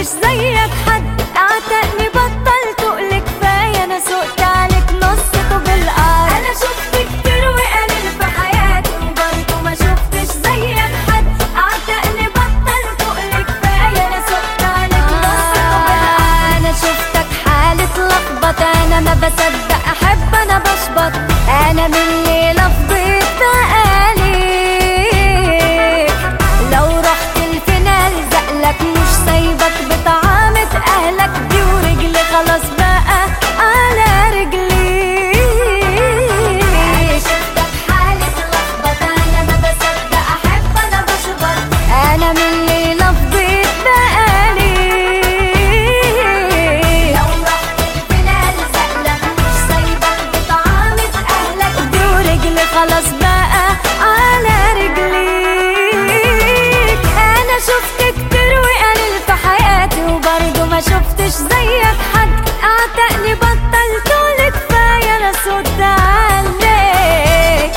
زيك حد اعتقني بطل تقل كفايه انا سقت عليك نص طوب الارض انا شفت كتير وقليل في حياتي وبرضه ما شفتش زيك حد اعتقني بطل تقل كفايه انا سقت عليك نص طوب الارض انا شفتك حالة لخبطة انا ما بصدق احب انا بشبط انا من ليلة فضيت بقاليك لو رحت الفينال زقلك مش سايبك بطعامة اهلك دي ورجلي خلاص بقى على رجلي شفتك حالة لخبطة انا ما بصدق احب انا بشبط انا من ليلة فضيت بقاليك لو رحت الفينال زقلك مش سايبك بطعامة اهلك دي ورجلي خلاص بقى على رجليك انا شفت كتير وقليل في حياتي وبرضه ما شفتش زيك حد اعتقني بطل طول كفايه انا صوت عليك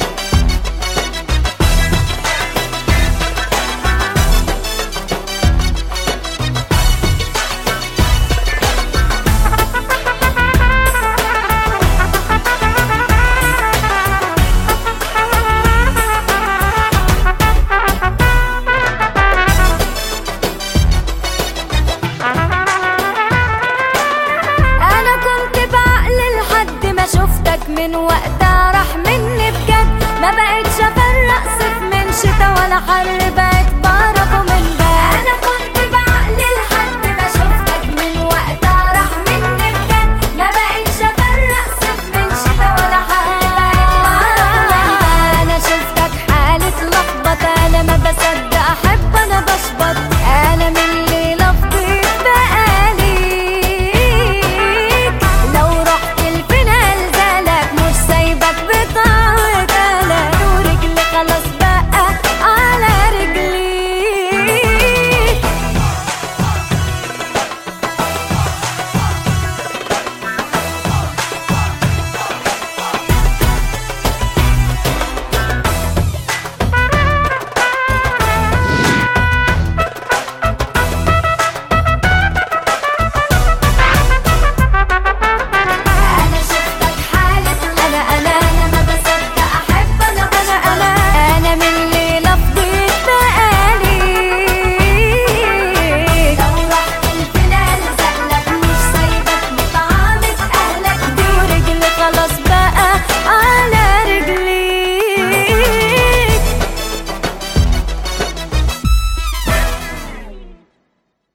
انا كنت بعقل لحد ما شفتك من وقتها راح مني بجد ما بقتش افرق صيف من شتا ولا حر بقت بعرفه من باب انا كنت بعقل لحد ما شفتك من وقتها راح مني بجد ما بقتش افرق صيف من شتا ولا حر بقت بعرفه من باب انا شفتك حالة لخبطة انا ما بصدق احب انا بشبط انا من ليلة فضيت بقاليك لو رحت الفينال زالك مش سايبك بطعمة انا ورجلي خلاص بقى على رجليك انا شفتك حالة انا انا انا ما بصدق احب انا انا انا انا من ليلة فضيت بقاليك لو رحت الفينال زقلك مش سايبك بطعامة اهلك دي ورجلي خلاص بقى على رجليك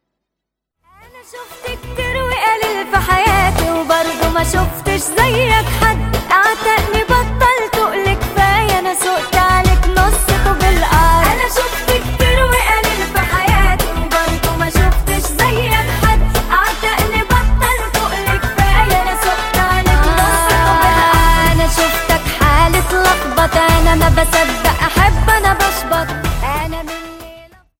انا شفت كتير وقليل في حياتي وبرضه ما شفتش زيك